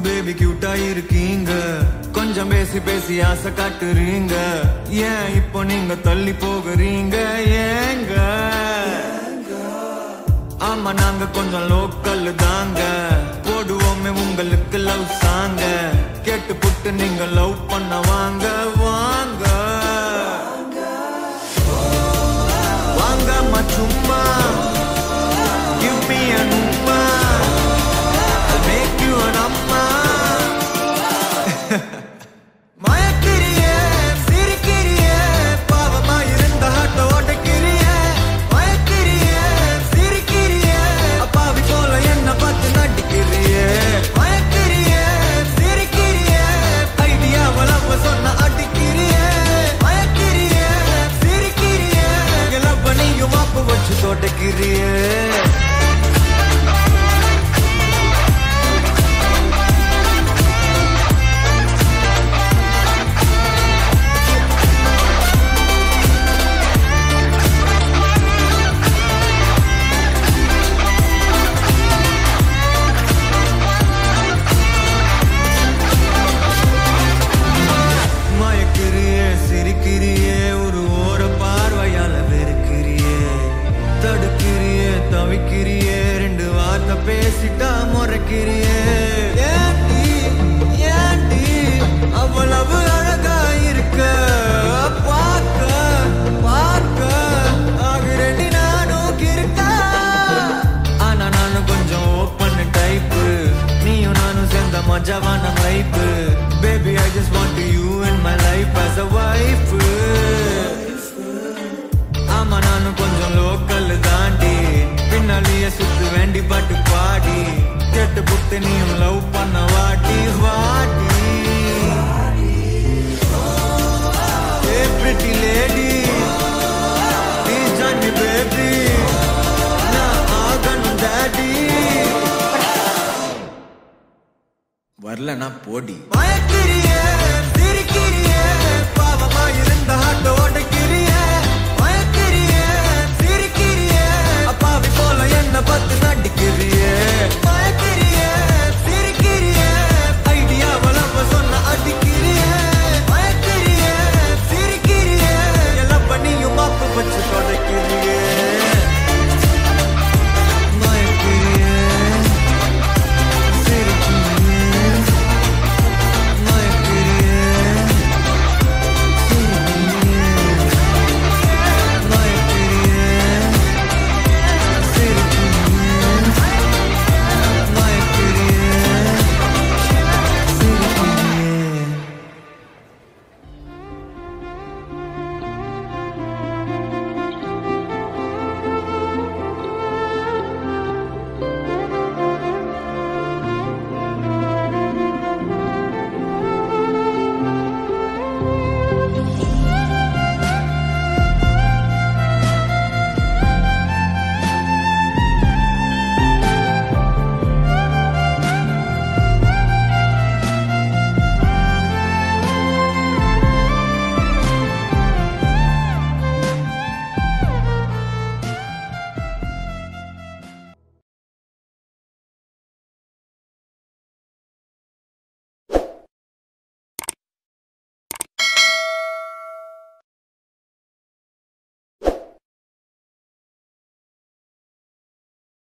baby கியூட்டா இருக்கீங்க கொஞ்சம் பேசி பேசி ஆசை காட்டுறீங்க ஏன் இப்போ நீங்க தள்ளி போகிறீங்க ஏங்க ஆமா நாங்க கொஞ்சம் லோக்கல் தாங்க போடுவோமே உங்களுக்கு லவ் சாங்க கேட்டு புட்டு நீங்க லவ் பண்ண வாங்க வாங்க வாங்க சும்மா Give me an umma I'll make you an amma மயக்கிறியே சிரிக்கிறியே பாவமா இருந்த ஹாட்ட ஓட்டக்கிறியே மயக்கிறியே சிரிக்கிறியே அப்பாவி போல என்ன பார்த்து நடிக்கிறியே மயக்கிறியே சிரிக்கிறியே ஐடியாவ லவ் சொன்ன அடிக்கிறியே மயக்கிறியே சிரிக்கிறியே லவ் நீயும் மாப்பு வச்சு தோட்டக்கிறியே மயக்கிறியே சிரிக்கிறியே ஒரு ஓர பார்வையால வெறுக்கிறியே தடுக்கிறியே தவிக்கிறியே ரெண்டு வார்த்தை பேசிட்டா முறைக்கிறியே ஏண்டி ஏண்டி அவ்வளவு அழகா இருக்க பார்க்க பார்க்க ஆகிறேன் நானும் கிருக்கா ஆனா நானும் கொஞ்சம் ஓப்பன் டைப்பு நீயும் நானும் சேர்ந்த மஜாவான வைப்பு baby I just want you in my life as a wife ஆமா நானும் கொஞ்சம் லோக்கல் தாண்டி பின்னாலேயே சுத்து வேண்டி பாட்டு பாடி கேட்டு புட்டு நீயும் லவ் பண்ண வாட்டி வாட்டி Hey pretty lady Please join me baby நான் ஆகணும் daddy வரலனா போடி மயக்கிறியே